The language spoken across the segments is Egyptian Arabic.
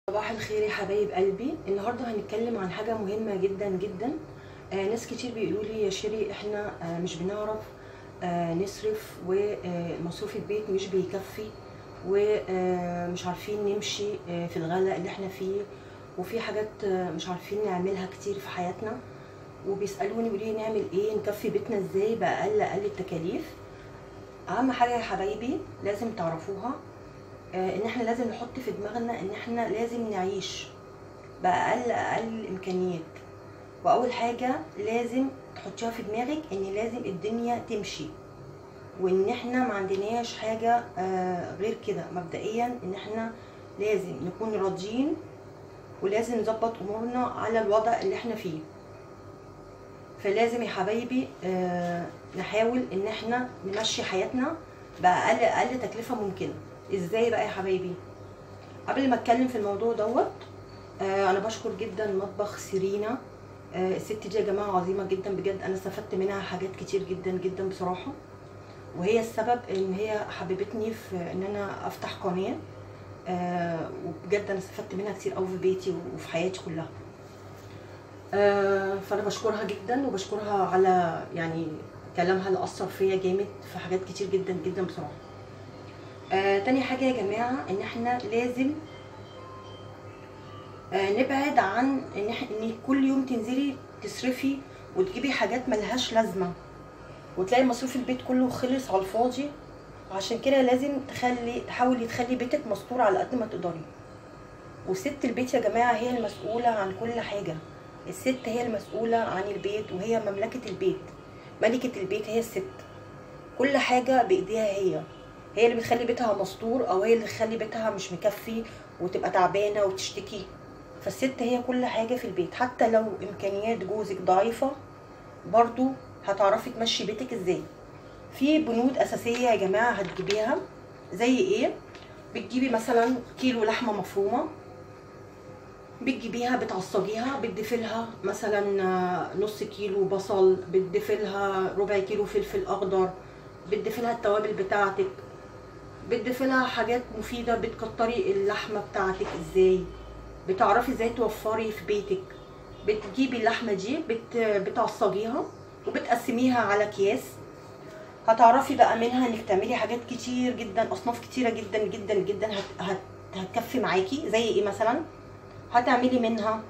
صباح الخير يا حبايب قلبي النهارده هنتكلم عن حاجه مهمه جدا جدا آه ناس كتير بيقولوا لي يا شيري احنا آه مش بنعرف آه نصرف ومصروف البيت مش بيكفي ومش عارفين نمشي آه في الغلاء اللي احنا فيه وفي حاجات آه مش عارفين نعملها كتير في حياتنا وبيسالوني بيقولوا لي نعمل ايه نكفي بيتنا ازاي باقل اقل التكاليف اهم حاجه يا حبايبي لازم تعرفوها آه، ان احنا لازم نحط في دماغنا ان احنا لازم نعيش باقل اقل الامكانيات واول حاجه لازم تحطيها في دماغك ان لازم الدنيا تمشي وان احنا ما عندناش حاجه آه، غير كده مبدئيا ان احنا لازم نكون راضيين ولازم نظبط امورنا على الوضع اللي احنا فيه فلازم يا حبايبي آه، نحاول ان احنا نمشي حياتنا باقل اقل تكلفه ممكنه ازاي بقى يا حبايبي قبل ما اتكلم في الموضوع دوت آه انا بشكر جدا مطبخ سيرينا آه الست دي يا جماعه عظيمه جدا بجد انا استفدت منها حاجات كتير جدا جدا بصراحه وهي السبب ان هي حببتني في ان انا افتح قناه آه وبجد انا استفدت منها كتير قوي في بيتي وفي حياتي كلها آه فانا بشكرها جدا وبشكرها على يعني كلامها اللي اثر فيا جامد في حاجات كتير جدا جدا بصراحه آه تاني حاجة يا جماعة ان احنا لازم آه نبعد عن ان احنا ان كل يوم تنزلي تصرفي وتجيبي حاجات ملهاش لازمة وتلاقي مصروف البيت كله خلص على الفاضي وعشان كده لازم تخلي تحاولي تخلي بيتك مستور على قد ما تقدري وست البيت يا جماعة هي المسؤولة عن كل حاجة الست هي المسؤولة عن البيت وهي مملكة البيت ملكة البيت هي الست كل حاجة بإيديها هي هي اللي بتخلي بيتها مستور او هي اللي تخلي بيتها مش مكفي وتبقى تعبانه وتشتكي فالست هي كل حاجه في البيت حتى لو امكانيات جوزك ضعيفه برضو هتعرفي تمشي بيتك ازاي في بنود اساسيه يا جماعه هتجيبيها زي ايه بتجيبي مثلا كيلو لحمه مفرومه بتجيبيها بتعصجيها بتضيفي لها مثلا نص كيلو بصل بتضيفي لها ربع كيلو فلفل اخضر بتضيفي لها التوابل بتاعتك بتضيفي لها حاجات مفيده بتكتري اللحمه بتاعتك ازاي بتعرفي ازاي توفري في بيتك بتجيبي اللحمه دي بت... بتعصجيها وبتقسميها على اكياس هتعرفي بقى منها انك تعملي حاجات كتير جدا اصناف كتيره جدا جدا جدا هت... هت... هتكفي معاكي زي ايه مثلا هتعملي منها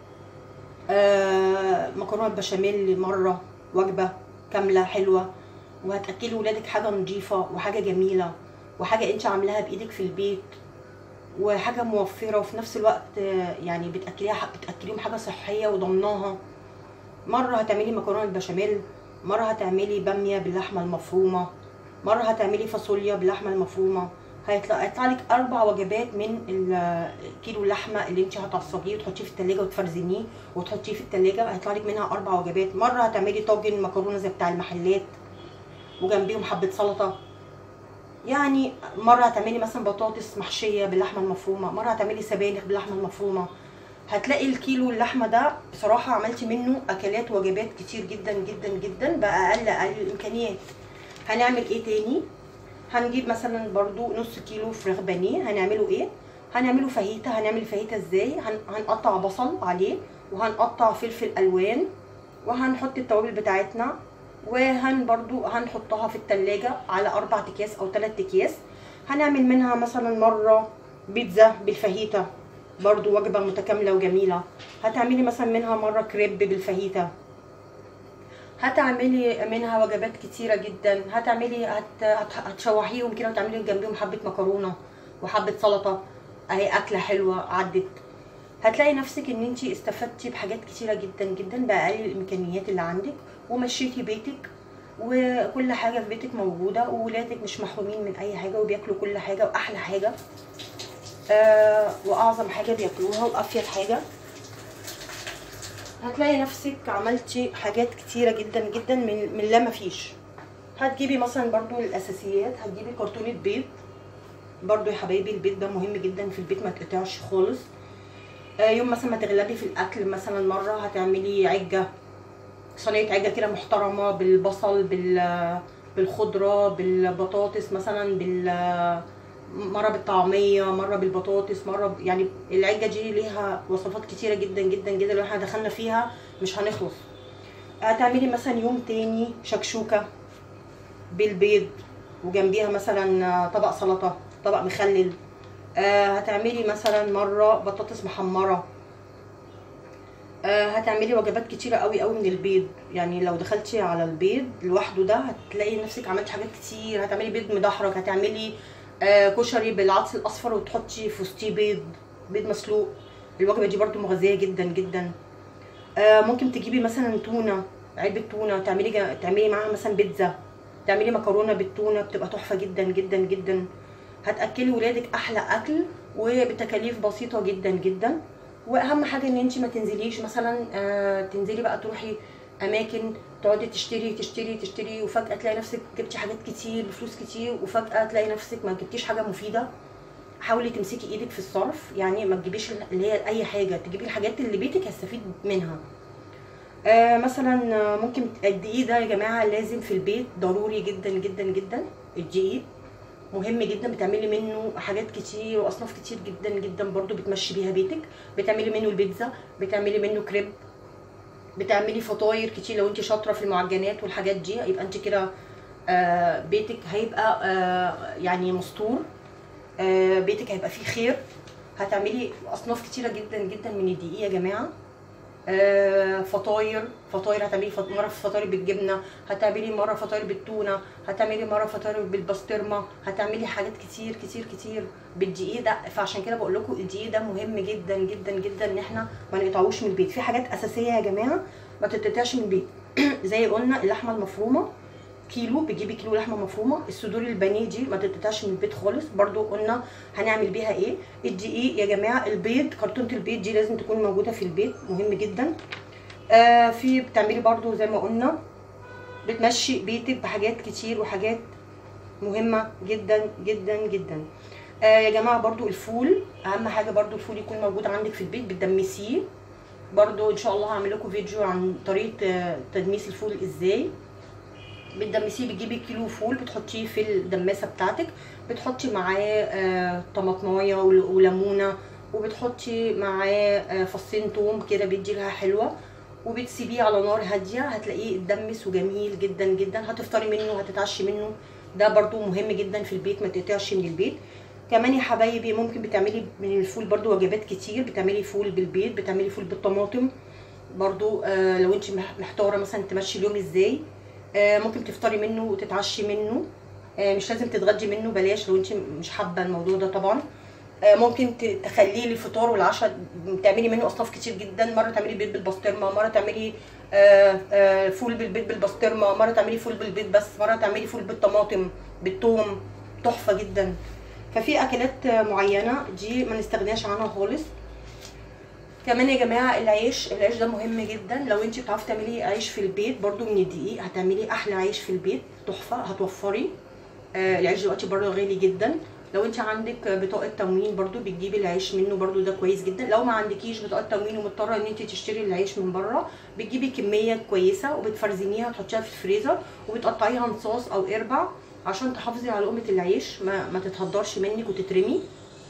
آه مكرونه بشاميل مره وجبه كامله حلوه وهتاكلي ولادك حاجه نظيفه وحاجه جميله وحاجه انت عاملاها بايدك في البيت وحاجه موفره وفي نفس الوقت يعني بتاكليها بتاكليهم حاجه صحيه وضمناها مره هتعملي مكرونه بالبشاميل مره هتعملي باميه باللحمه المفرومه مره هتعملي فاصوليا باللحمه المفرومه هيطلع هيطلع لك اربع وجبات من كيلو اللحمه اللي انت هتعصجيه وتحطيه في التلاجة وتفرزنيه وتحطيه في التلاجة هيطلع لك منها اربع وجبات مره هتعملي طاجن مكرونه زي بتاع المحلات وجنبيهم حبه سلطه يعني مره هتعملي مثلا بطاطس محشيه باللحمه المفرومه مره هتعملي سبانخ باللحمه المفرومه هتلاقي الكيلو اللحمه ده بصراحه عملتي منه اكلات وجبات كتير جدا جدا جدا باقل اقل الامكانيات هنعمل ايه تاني هنجيب مثلا برضو نص كيلو فراخ بانيه هنعمله ايه هنعمله فاهيتا هنعمل فاهيتا ازاي هن... هنقطع بصل عليه وهنقطع فلفل الوان وهنحط التوابل بتاعتنا وهن برضو هنحطها في التلاجة على اربع اكياس او ثلاث اكياس هنعمل منها مثلا مرة بيتزا بالفاهيتا برضو وجبة متكاملة وجميلة هتعملي مثلا منها مرة كريب بالفاهيتا هتعملي منها وجبات كتيرة جدا هتعملي هت... هت... هتشوحيهم كده وتعملي جنبيهم حبة مكرونة وحبة سلطة اهي اكلة حلوة عدت هتلاقي نفسك ان انت استفدتي بحاجات كتيره جدا جدا باقل الامكانيات اللي عندك ومشيتي بيتك وكل حاجه في بيتك موجوده وولادك مش محرومين من اي حاجه وبياكلوا كل حاجه واحلى حاجه آه واعظم حاجه بياكلوها وافيد حاجه هتلاقي نفسك عملتي حاجات كتيره جدا جدا من من لا مفيش هتجيبي مثلا برضو الاساسيات هتجيبي كرتونه بيض برضو يا حبايبي البيض ده مهم جدا في البيت ما تقطعش خالص يوم مثلا ما تغلبي في الاكل مثلا مره هتعملي عجه صينيه عجه كده محترمه بالبصل بال بالخضره بالبطاطس مثلا بال مره بالطعميه مره بالبطاطس مره ب... يعني العجه دي ليها وصفات كتيره جدا جدا جدا لو احنا دخلنا فيها مش هنخلص هتعملي مثلا يوم تاني شكشوكه بالبيض وجنبيها مثلا طبق سلطه طبق مخلل آه هتعملي مثلا مره بطاطس محمره آه هتعملي وجبات كتيره قوي قوي من البيض يعني لو دخلتي على البيض لوحده ده هتلاقي نفسك عملتي حاجات كتير هتعملي بيض مدحرج هتعملي آه كشري بالعدس الاصفر وتحطي في وسطيه بيض بيض مسلوق الوجبه دي برده مغذيه جدا جدا آه ممكن تجيبي مثلا تونه علبه تونه تعملي جا... تعملي معاها مثلا بيتزا تعملي مكرونه بالتونه بتبقى تحفه جدا جدا جدا هتاكلي ولادك احلى اكل وبتكاليف بسيطه جدا جدا واهم حاجه ان انت ما تنزليش مثلا آه تنزلي بقى تروحي اماكن تقعدي تشتري تشتري تشتري وفجاه تلاقي نفسك جبتي حاجات كتير بفلوس كتير وفجاه تلاقي نفسك ما جبتيش حاجه مفيده حاولي تمسكي ايدك في الصرف يعني ما تجيبيش اللي هي اي حاجه تجيبي الحاجات اللي بيتك هيستفيد منها آه مثلا ممكن الدقيق ده يا جماعه لازم في البيت ضروري جدا جدا جدا الدقيق مهم جدا بتعملي منه حاجات كتير واصناف كتير جدا جدا برضو بتمشي بيها بيتك بتعملي منه البيتزا بتعملي منه كريب بتعملي فطاير كتير لو انت شاطره في المعجنات والحاجات دي يبقى انت كده آه بيتك هيبقى آه يعني مستور آه بيتك هيبقى فيه خير هتعملي اصناف كتيره جدا جدا من الدقيق يا جماعه آه فطاير فطاير هتعملي فط... مره فطاير بالجبنه هتعملي مره فطاير بالتونه هتعملي مره فطاير بالبسطرمه هتعملي حاجات كتير كتير كتير بالدقيق ده فعشان كده بقول لكم الدقيق ده مهم جدا جدا جدا ان احنا ما نقطعوش من البيت في حاجات اساسيه يا جماعه ما تتقطعش من البيت زي قلنا اللحمه المفرومه كيلو بتجيبي كيلو لحمه مفرومه الصدور البانيه دي ما تتقطعش من البيت خالص برضو قلنا هنعمل بيها ايه الدقيق يا جماعه البيض كرتونه البيض دي لازم تكون موجوده في البيت مهم جدا آه في بتعملي برضو زي ما قلنا بتمشي بيتك بحاجات كتير وحاجات مهمه جدا جدا جدا آه يا جماعه برضو الفول اهم حاجه برضو الفول يكون موجود عندك في البيت بتدمسيه برضو ان شاء الله هعمل لكم فيديو عن طريقه تدميس الفول ازاي بتدمسيه بتجيبي كيلو فول بتحطيه في الدماسه بتاعتك بتحطي معاه آه طماطمايه وليمونه وبتحطي معاه آه فصين توم كده بيدي لها حلوه وبتسيبيه على نار هاديه هتلاقيه اتدمس وجميل جدا جدا هتفطري منه هتتعشي منه ده برضو مهم جدا في البيت ما تقطعش من البيت كمان يا حبايبي ممكن بتعملي من الفول برضو وجبات كتير بتعملي فول بالبيض بتعملي فول بالطماطم برضو آه لو انت محتاره مثلا تمشي اليوم ازاي آه ممكن تفطري منه وتتعشي منه آه مش لازم تتغدي منه بلاش لو انت مش حابه الموضوع ده طبعا آه ممكن تخليه للفطار والعشاء تعملي منه اصناف كتير جدا مره تعملي بيض بالبسطرمه مره تعملي فول بالبيض بالبسطرمه مره تعملي فول بالبيض بس مره تعملي فول بالطماطم بالثوم تحفه جدا ففي اكلات معينه دي ما نستغناش عنها خالص كمان يا جماعه العيش العيش ده مهم جدا لو انت بتعرفي تعملي عيش في البيت برده من الدقيق هتعملي احلى عيش في البيت تحفه هتوفري آه العيش دلوقتي برده غالي جدا لو انت عندك بطاقه تموين برده بتجيبي العيش منه برده ده كويس جدا لو ما عندكيش بطاقه تموين ومضطره ان انت تشتري العيش من بره بتجيبي كميه كويسه وبتفرزنيها تحطيها في الفريزر وبتقطعيها نصاص او اربع عشان تحافظي على لقمه العيش ما, ما تتهدرش منك وتترمي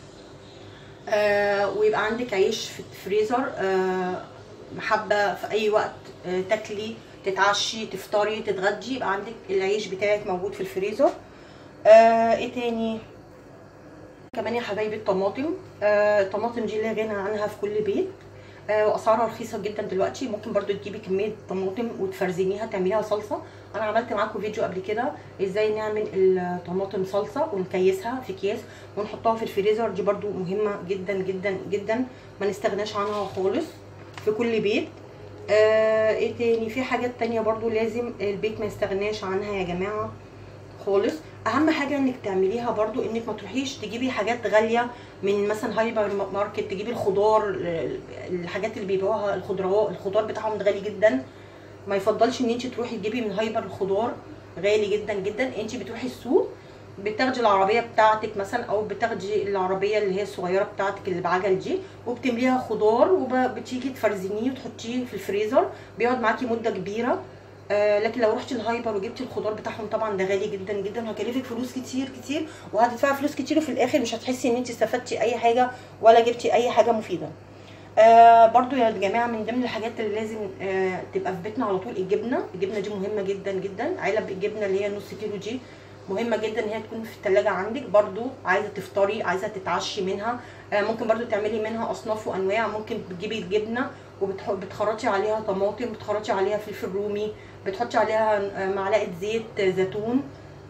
آه ويبقى عندك عيش في الفريزر آه حابه في اي وقت آه تاكلي تتعشي تفطري تتغدي يبقى عندك العيش بتاعك موجود في الفريزر آه ايه تاني كمان يا حبايبي الطماطم آه الطماطم دي لا غنى عنها في كل بيت آه واسعارها رخيصه جدا دلوقتي ممكن برضو تجيبي كميه طماطم وتفرزنيها تعمليها صلصه انا عملت معاكم فيديو قبل كده ازاي نعمل الطماطم صلصه ونكيسها في اكياس ونحطها في الفريزر دي برضو مهمه جدا جدا جدا ما نستغناش عنها خالص في كل بيت آه ايه تاني في حاجات تانية برضو لازم البيت ما يستغناش عنها يا جماعه خالص اهم حاجه انك تعمليها برضو انك ما تروحيش تجيبي حاجات غاليه من مثلا هايبر ماركت تجيبي الخضار الحاجات اللي بيبيعوها الخضروات الخضار بتاعهم غالي جدا ما يفضلش ان انت تروحي تجيبي من هايبر الخضار غالي جدا جدا انت بتروحي السوق بتاخدي العربيه بتاعتك مثلا او بتاخدي العربيه اللي هي الصغيره بتاعتك اللي بعجل دي وبتمليها خضار وبتيجي تفرزنيه وتحطيه في الفريزر بيقعد معاكي مده كبيره آه لكن لو رحتي الهايبر وجبتي الخضار بتاعهم طبعا ده غالي جدا جدا وهكلفك فلوس كتير كتير وهتدفعي فلوس كتير وفي الاخر مش هتحسي ان انت استفدتي اي حاجه ولا جبتي اي حاجه مفيده آه برضو يا جماعه من ضمن الحاجات اللي لازم آه تبقى في بيتنا على طول الجبنه الجبنه دي مهمه جدا جدا علب الجبنه اللي هي نص كيلو دي مهمه جدا ان هي تكون في الثلاجه عندك برضو عايزه تفطري عايزه تتعشي منها آه ممكن برضو تعملي منها اصناف وانواع ممكن بتجيبي الجبنه وبتخرطي عليها طماطم بتخرطي عليها فلفل رومي بتحطي عليها آه، معلقه زيت زيتون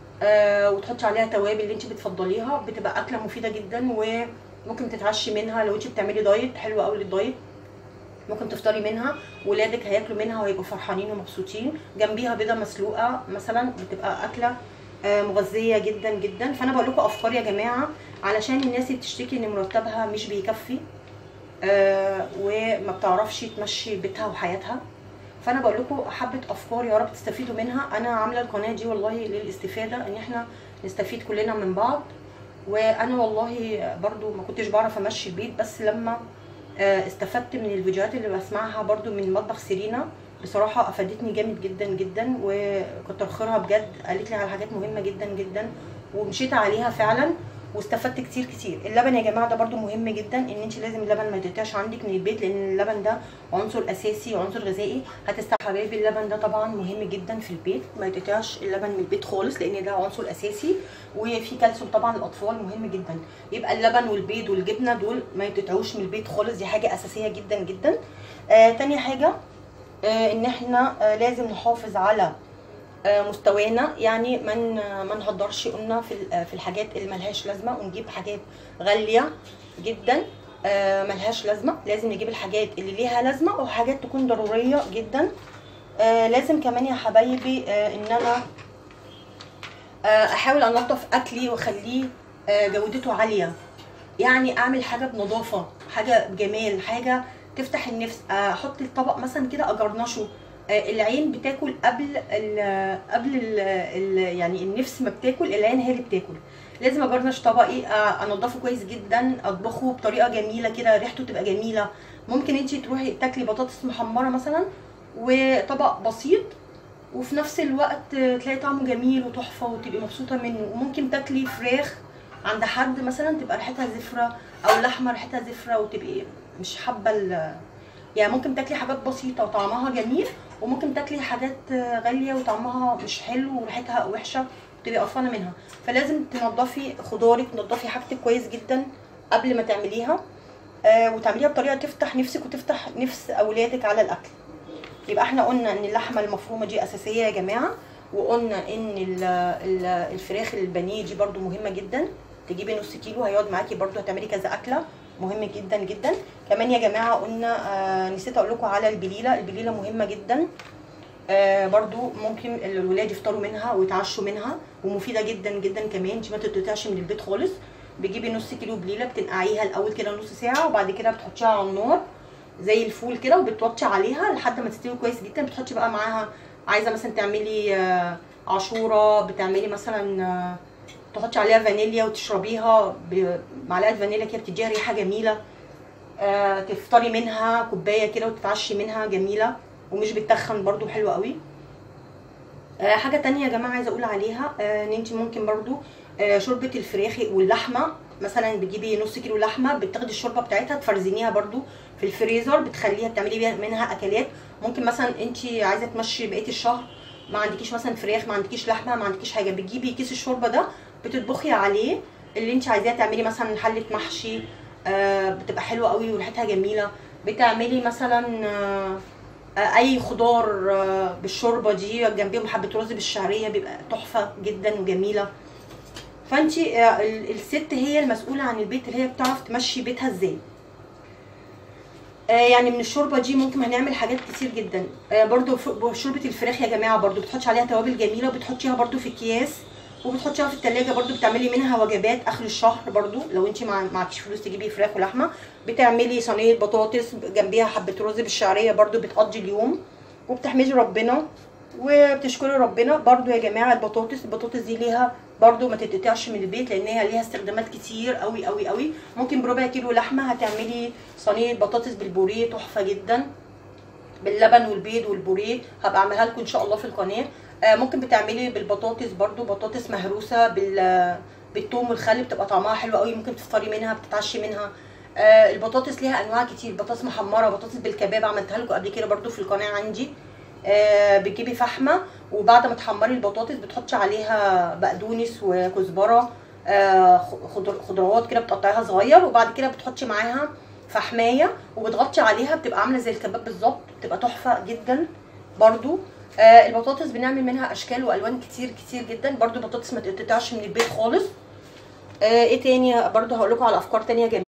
آه وتحطي عليها توابل اللي انت بتفضليها بتبقى اكله مفيده جدا وممكن تتعشي منها لو انت بتعملي دايت حلوه قوي للدايت ممكن تفطري منها ولادك هياكلوا منها وهيبقوا فرحانين ومبسوطين جنبيها بيضه مسلوقه مثلا بتبقى اكله آه، مغذيه جدا جدا فانا بقول لكم افكار يا جماعه علشان الناس اللي بتشتكي ان مرتبها مش بيكفي آه، وما بتعرفش تمشي بيتها وحياتها فانا بقول لكم حبه افكار يا رب تستفيدوا منها انا عامله القناه دي والله للاستفاده ان احنا نستفيد كلنا من بعض وانا والله برضو ما كنتش بعرف امشي البيت بس لما آه، استفدت من الفيديوهات اللي بسمعها برضو من مطبخ سيرينا بصراحة افادتني جامد جدا جدا وكتر خيرها بجد قالت لي على حاجات مهمة جدا جدا ومشيت عليها فعلا واستفدت كتير كتير اللبن يا جماعه ده برده مهم جدا ان انت لازم اللبن ما يتقطعش عندك من البيت لان اللبن ده عنصر اساسي وعنصر غذائي هتستحبي حبايبي اللبن ده طبعا مهم جدا في البيت ما يتقطعش اللبن من البيت خالص لان ده عنصر اساسي وفي كالسيوم طبعا للاطفال مهم جدا يبقى اللبن والبيض والجبنه دول ما يتقطعوش من البيت خالص دي حاجه اساسيه جدا جدا آه تاني حاجه آه ان احنا آه لازم نحافظ على آه، مستوانا يعني من ما نهدرش قلنا في ال- في الحاجات اللي ملهاش لازمه ونجيب حاجات غاليه جدا آه، ملهاش لازمه لازم نجيب الحاجات اللي ليها لازمه وحاجات تكون ضروريه جدا آه، لازم كمان يا حبايبي آه، ان انا آه، احاول انظف اكلي واخليه آه، جودته عاليه يعني اعمل حاجه بنظافه حاجه بجمال حاجه تفتح النفس آه، احط الطبق مثلا كده اجرنشه آه، العين بتاكل قبل ال قبل ال ال يعني النفس ما بتاكل العين هي اللي بتاكل لازم اجرنش طبقي آه، انضفه كويس جدا اطبخه بطريقه جميله كده ريحته تبقى جميله ممكن انت تروحي تاكلي بطاطس محمره مثلا وطبق بسيط وفي نفس الوقت آه، تلاقي طعمه جميل وتحفه وتبقي مبسوطه منه وممكن تاكلي فراخ عند حد مثلا تبقى ريحتها زفره او لحمه ريحتها زفره وتبقي مش حابه ال- يعني ممكن تاكلي حاجات بسيطه وطعمها جميل وممكن تاكلي حاجات آه، غاليه وطعمها مش حلو وريحتها وحشه وتبقي قرفانه منها فلازم تنضفي خضارك تنضفي حاجتك كويس جدا قبل ما تعمليها آه وتعمليها بطريقه تفتح نفسك وتفتح نفس اولادك على الاكل يبقى احنا قلنا ان اللحمه المفرومه دي اساسيه يا جماعه وقلنا ان ال- ال- الفراخ البانيه دي برده مهمه جدا تجيبي نص كيلو هيقعد معاكي برده هتعملي كذا اكله مهم جدا جدا كمان يا جماعه قلنا آه نسيت اقول لكم على البليله البليله مهمه جدا آه برضو ممكن الولاد يفطروا منها ويتعشوا منها ومفيده جدا جدا كمان انت ما تتقطعش من البيت خالص بتجيبي نص كيلو بليله بتنقعيها الاول كده نص ساعه وبعد كده بتحطيها على النار زي الفول كده وبتوطي عليها لحد ما تستوي كويس جدا بتحطي بقى معاها عايزه مثلا تعملي آه، عاشوره بتعملي مثلا آه، تحطي عليها فانيليا وتشربيها بمعلقه فانيليا كده بتديها ريحه جميله آه، تفطري منها كوبايه كده وتتعشي منها جميله ومش بتتخن برضو حلوه قوي آه، حاجه تانية يا جماعه عايزه اقول عليها آه، ان انت ممكن برضو آه، شوربه الفراخ واللحمه مثلا بتجيبي نص كيلو لحمه بتاخدي الشوربه بتاعتها تفرزنيها برضو في الفريزر بتخليها بتعملي بيها منها اكلات ممكن مثلا انت عايزه تمشي بقيه الشهر ما عندكيش مثلا فراخ ما عندكيش لحمه ما عندكيش حاجه بتجيبي كيس الشوربه ده بتطبخي عليه اللي انت عايزاه تعملي مثلا حله محشي آه بتبقى حلوه قوي وريحتها جميله بتعملي مثلا آه آه، اي خضار آه، بالشوربه دي جنبيهم حبه رز بالشعريه بيبقى تحفه جدا وجميله فانت الست هي المسؤوله عن البيت اللي هي بتعرف تمشي بيتها ازاي آه، يعني من الشوربه دي ممكن هنعمل حاجات كتير جدا آه، برضو ف- شوربه الفراخ يا جماعه برضو بتحطي عليها توابل جميله وبتحطيها برضو في اكياس وبتحطيها في التلاجة برضو بتعملي منها وجبات اخر الشهر برضو لو انت مع معكيش فلوس تجيبي فراخ ولحمه بتعملي صينيه بطاطس جنبيها حبه رز بالشعريه برضو بتقضي اليوم وبتحمدي ربنا وبتشكري ربنا برضو يا جماعه البطاطس البطاطس دي ليها برضو ما تتقطعش من البيت لان هي ليها استخدامات كتير قوي قوي قوي ممكن بربع كيلو لحمه هتعملي صينيه بطاطس بالبوريه تحفه جدا باللبن والبيض والبوريه هبقى اعملها لكم ان شاء الله في القناه آه، ممكن بتعملي بالبطاطس برضو بطاطس مهروسه بال بالثوم والخل بتبقى طعمها حلو قوي ممكن تفطري منها بتتعشي منها آه، البطاطس ليها انواع كتير بطاطس محمره بطاطس بالكباب عملتها لكم قبل كده برضو في القناه عندي آه، بتجيبي فحمه وبعد ما تحمري البطاطس بتحطي عليها بقدونس وكزبره آه، خضر- خضروات كده بتقطعيها صغير وبعد كده بتحطي معاها فحمايه وبتغطي عليها بتبقى عامله زي الكباب بالظبط بتبقى تحفه جدا برضو آه البطاطس بنعمل منها اشكال والوان كتير كتير جدا برضو البطاطس ما تقطعش من البيت خالص آه ايه تاني برضو هقول لكم على افكار تانية جميله